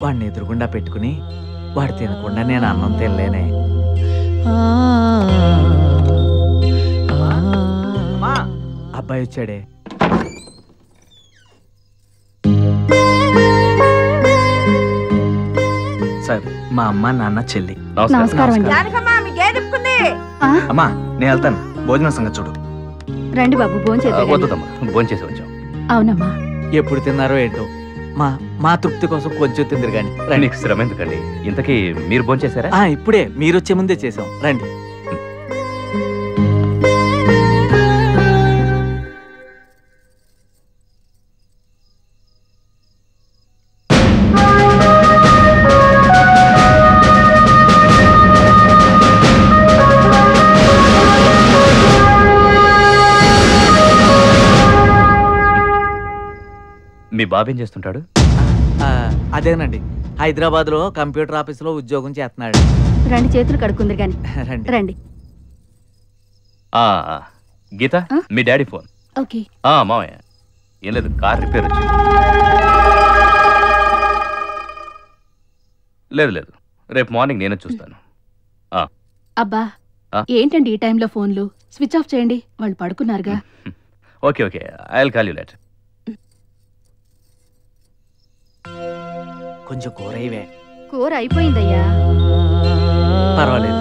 వాడిని ఎదురుగుండా పెట్టుకుని వాడు తినకుండా నేను అన్నం తినలేనే అమ్మా, అబ్బాయి వచ్చాడే సార్ మా అమ్మ నాన్న చెల్లి నమస్కారం అండి జానకమ్మా మీ గేదెప్పుకుంది ఆ, అమ్మా నేను వెళ్తాను భోజనం సంగతి చూడు రండి బాబు భోంచేద్దురు గాని. వద్దుదమ్మా భోంచేసి వచ్చాం అవునమ్మా ఎప్పుడు తిన్నారో ఏంటో మా మా తృప్తి కోసం కొంచెం తిందిరు కానీ రండి నీకు శ్రమ ఎందుకండి ఇంతకీ మీరు భోంచేశారా ఆ, ఇప్పుడే మీరు వచ్చే ముందే చేసాం రండి మీ బాబేం చేస్తుంటాడు ఆ, అదేనండి హైదరాబాద్ లో కంప్యూటర్ ఆఫీస్ లో ఉద్యోగం చేస్తున్నాడు రండి చేతులు కడుక్కుందరు గాని రండి రండి ఆ, ఆ. గీత ఆ? మీ డాడీ ఫోన్ ఓకే ఆ, మామయ్య ఏం లేదు కార్ రిపేర్ వచ్చింది లేదు లేదు రేపు మార్నింగ్ నేను చూస్తాను అబ్బా ఆ? ఏంటండి ఈ టైంలో ఫోన్లు స్విచ్ ఆఫ్ చేయండి వాళ్ళు పడుకున్నారుగా okay okay I will call you let కొంచెం కూర ఇవే కూర అయిపోయిందయ్యా పర్వాలేదు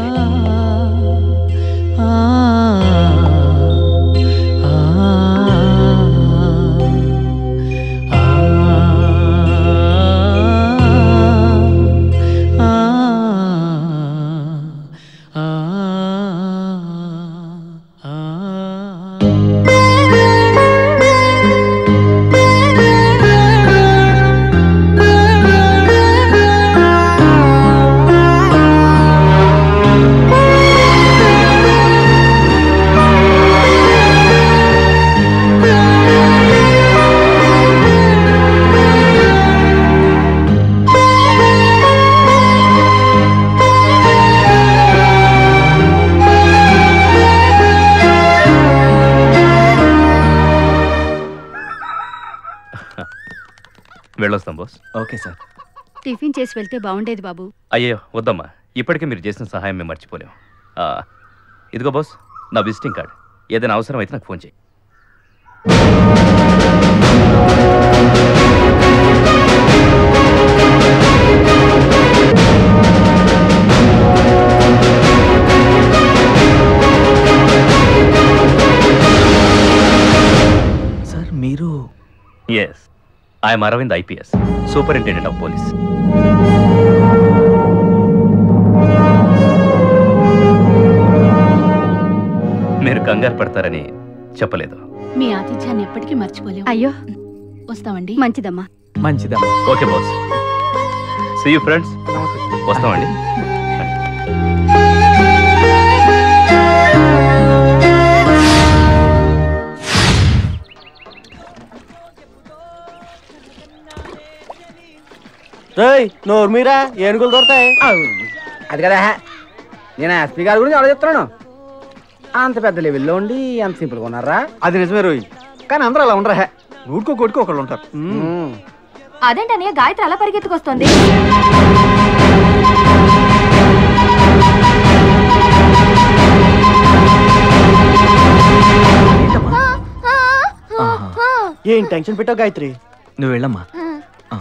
వెళ్ళొస్తాం బాస్ ఓకే సార్ టిఫిన్ చేసి వెళ్తే బాగుండేది బాబు అయ్యో వద్దమ్మా ఇప్పటికే మీరు చేసిన సహాయం మేము మర్చిపోలేం ఆ, ఇదిగో బాస్ నా విజిటింగ్ కార్డ్ ఏదైనా అవసరం అయితే నాకు ఫోన్ చేయి సార్ మీరు yes I'm Aravind IPS superintendent of police మీరు కంగారు పడతారని చెప్పలేదు మీ ఆతిథ్యాన్ని ఎప్పటికీ మర్చిపోలేము అయ్యో వస్తామండి మంచిదమ్మా మంచిదమ్మా okay boss see you friends వస్తామండి నోరు మీరా ఏనుగులు దొరుకుతాయి అది కదా నేను ఎస్పీ గారి గురించి ఆలోచిస్తున్నాను అంత పెద్ద లెవెల్లో ఉండి అంత సింపుల్గా ఉన్నారా అది నిజమే రోయ్ కానీ అందరూ అలా ఉండరా నూటికో కొట్టుకో ఒకళ్ళు ఉంటారు మ్మ్. అదేంటనే గాయత్రి అలా పరిగెత్తుకొస్తుంది ఆహా. ఏం టెన్షన్ పెట్టావు గాయత్రి నువ్వు వెళ్ళమ్మా ఆ.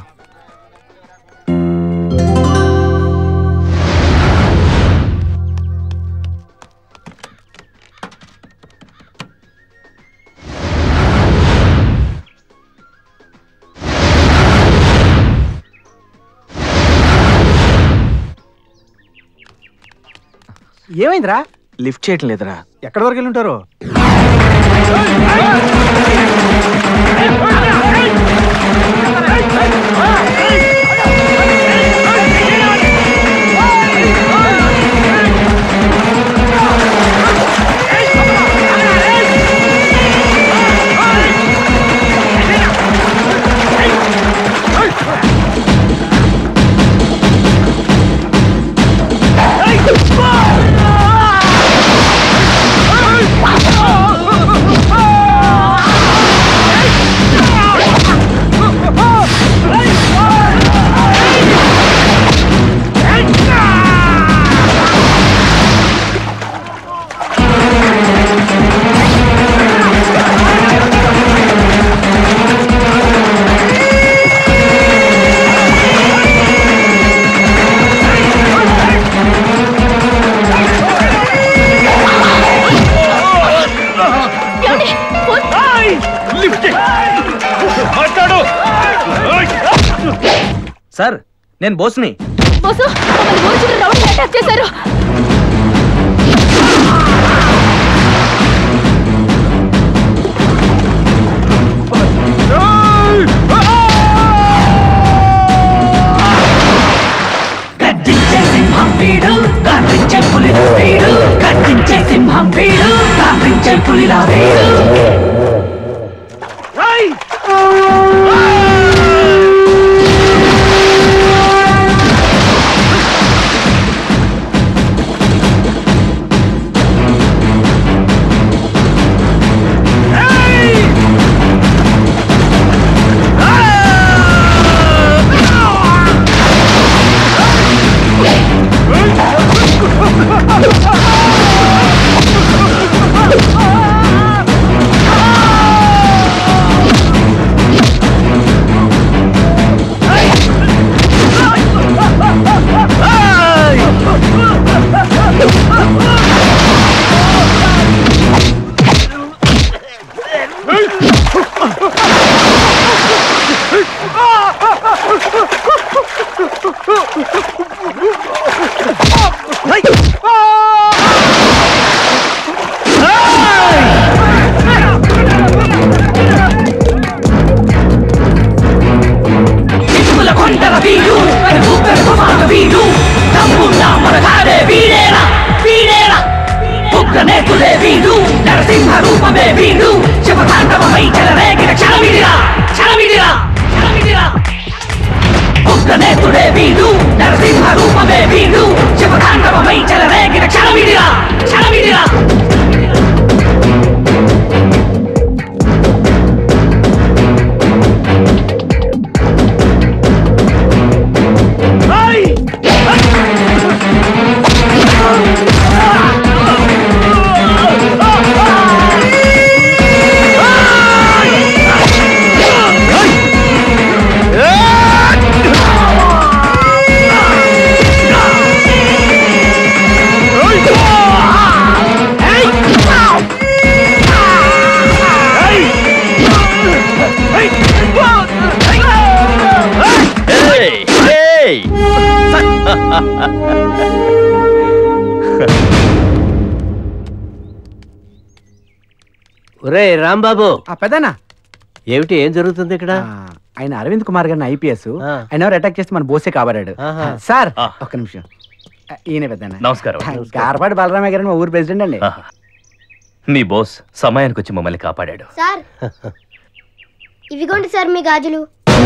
ఏమైందిరా లిఫ్ట్ చేయటం లేదురా ఎక్కడి వరకు వెళ్ళి ఉంటారు ఆ నేను బోస్ని బోసు మమ్మల్ని ఊరు చుట్టూ రౌడీలు అటాక్ చేశారు గర్జించే సింహం వీడు గర్జించే పులిల వీడు గర్జించే సింహం వీడు గర్జించే పులిల వీడు ఇసుముల కొండల వీడు పెరుగు పెరుగు మాగ వీడు తమ్మున్న మనగాడే వీడేరా వీడేరా ఉగ్రనేతులే వీడు నరసింహ రూపమే వీడు శివతాండవమై చెలరేగిన క్షణమిదిరా క్షణమిదిరా క్షణమిదిరా ఉగ్రనేతుడే వీడు నరసింహ రూపమే వీడు శివతాండవమై చెలరేగిన క్షణమిదిరా క్షణమిదిరా ఏయ్! ఏయ్! ఒరే రాంబాబు ఆ పెద్దనా ఏమిటి ఏం జరుగుతుంది ఇక్కడ ఆయన అరవింద్ కుమార్ గారిని ఐపీఎస్ ఆ. ఆయన ఎవరు అటాక్ చేస్తే మన బోసే కాబడాడు ఆహా. సార్ ఆ. ఒక్క నిమిషం ఆ, ఈయన పెద్దనా నమస్కారం గారపాటి బలరామయ్య గారిని మా ఊరు ప్రెసిడెంట్ అండి ఆహా. మీ బోస్ సమయానికి వచ్చి మమ్మల్ని కాపాడాడు సార్ ఇవిగోండి సార్ మీ గాజులు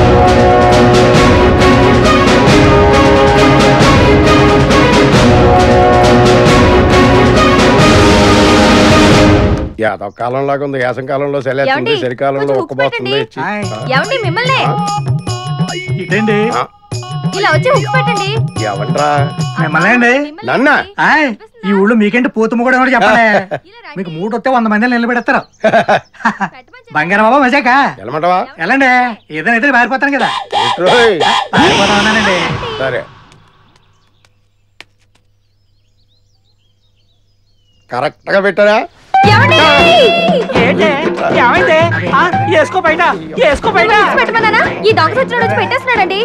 యాదవ కాలంలాగా ఉంది యాసం కాలంలో సెలేస్తుంది ఏమండి? చలికాలంలో కొంచెం ఒక్క ఉప్పు పోతుంది పెట్టండి. ఏమండి మిమ్మల్ని ఇటండి ఇలా వచ్చి ఉప్పు పెట్టండి ఎవడ్రా మిమ్మల్ని అండి మిమ్మల్ని నన్న ఆయ్, ఈ ఊళ్ళో మీకంటే పూతమ్మ కూడా ఎవరు చెప్పలే ఇలా రండి. మీకు మూడు వస్తే వంద మంది నిలబెడతారు పెట్టమని చెప్పండి. బంగారం బాబా మజాక వెళ్ళమంటావా వెళ్ళండి ఏదైనా అయితే పారిపోతాను కదా ఎట్రోయ్? పారిపోతా ఉన్నానండి సరే కరెక్ట్ గా పెట్టారా ఏమండి? ఏమైంది వేసుకో బయట వేసుకో మిమ్మల్ని ఉప్పు పెట్టమన్నానా? ఈ దొంగ సచ్చినోడు వచ్చి పెట్టేస్తున్నాడండి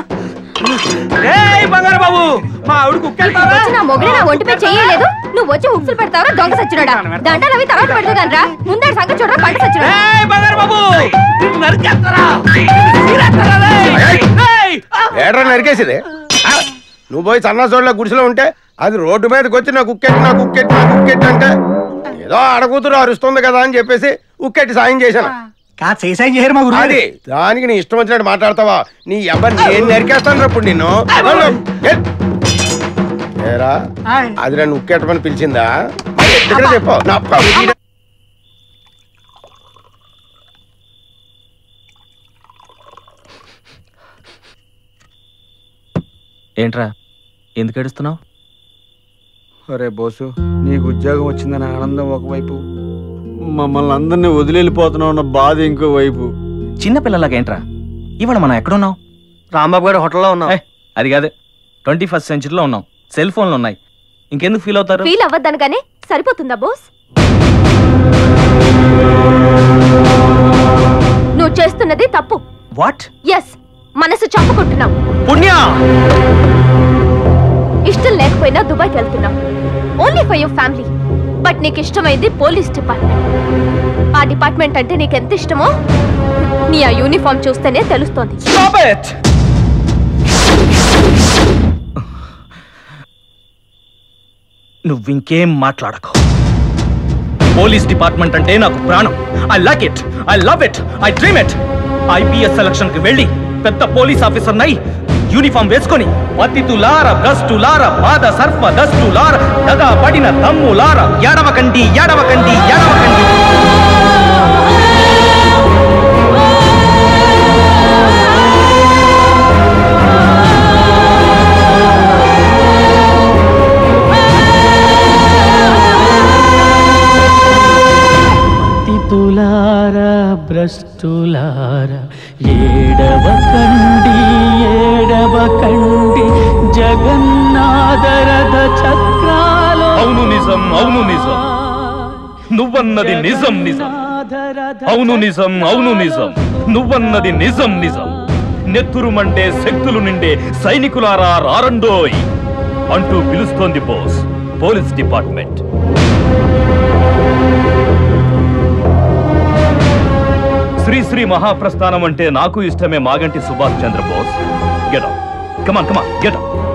బంగారు బాబు మా ఆవిడ కుక్కెళ్తావా వచ్చి నా మొగుడు నా ఒంటిపై చెయ్యలేదు నువ్వు వచ్చి ఉప్సులు పెడతావా దొంగ సచ్చినోడా దండాలు అవి తర్వాత పెడతా కనరా ముందర సంగతి చూడరా పంట సచ్చినోడా బంగారు బాబు నరికేస్తారా ఏడ్రా నరికేసిది ఆ, నువ్వు పోయి సన్నాసోళ్ళ గుడిసెలో ఉంటే అది రోడ్డు మీదకి వచ్చి నా కుక్కెట్టి నా కుక్కెట్టి నా కుక్కెట్టి అంటే ఏదో ఆడకూతురు అరుస్తుంది కదా అని చెప్పేసి ఉక్కెట్టి సాయం చేశాను కా చేసాయి చేయరు మా గురు అది దానికి నీ ఇష్టం వచ్చినట్టు మాట్లాడతావా నీ ఎవరు నేను నరికేస్తాను అప్పుడు నిన్ను వెళ్ళు. ఏ. ఏరా అది నన్ను ఉక్కెట్టమని పిలిచిందా మరి ఎందుకని చెప్పు నా పని ఏంట్రా ఎందుకు ఏడుస్తున్నావు ఒరే బోసు నీకు ఉద్యోగం వచ్చిందని ఆనందం ఒకవైపు మమ్మల్ని అందరినీ వదిలిపోతున్నావు అన్న బాధ ఇంకో వైపు చిన్నపిల్లలాగా ఏంట్రా ఇవాళ మనం ఎక్కడున్నాం రాంబాబు గారు హోటల్లో ఉన్నాం ఏయ్, అది కాదు ట్వంటీ ఫస్ట్ సెంచరీలో ఉన్నాం సెల్ ఫోన్లు ఉన్నాయి ఇంకెందుకు ఫీల్ అవుతారు ఫీల్ అవ్వద్దనగానే సరిపోతుందా బోస్ నువ్వు చేస్తున్నది తప్పు వాట్ ఎస్ మనసు చంపుకుంటున్నావు పుణ్య ఇష్టం లేకపోయినా దుబాయ్కి వెళ్తున్నావు only for your family but నీకు ఇష్టమైంది పోలీస్ డిపార్ట్మెంట్ ఆ డిపార్ట్మెంట్ అంటే నీకు ఎంత ఇష్టమో నీ ఆ యూనిఫామ్ చూస్తేనే తెలుస్తోంది Stop it! నువ్వింకేం మాట్లాడకు పోలీస్ డిపార్ట్మెంట్ అంటే నాకు ప్రాణం I like it I love it I dream it IPS selection కి వెళ్ళి పెద్ద పోలీస్ ఆఫీసర్ నై యూనిఫామ్ వేసుకొని పతితులార భ్రష్టులార పాద సర్ప దస్తులార దగా పడిన తమ్ములార ఎడవకండి ఎడవకండి ఎడవకండి తితులార భ్రష్టులార ఏడవ కండి ఏడవ కండి జగన్నాథరథ చక్రాలు అవును నిజం అవును నిజం నువ్వన్నది నిజం నిజం అవును నిజం అవును నిజం నువ్వన్నది నిజం నిజం నెత్తురుమంటే శక్తులు నిండే సైనికులారా రారండోయ్ అంటూ పిలుస్తోంది బోస్ పోలీస్ డిపార్ట్మెంట్ శ్రీశ్రీ మహాప్రస్థానం అంటే నాకు ఇష్టమే Maganti Subhash Chandra Bose get come on come on get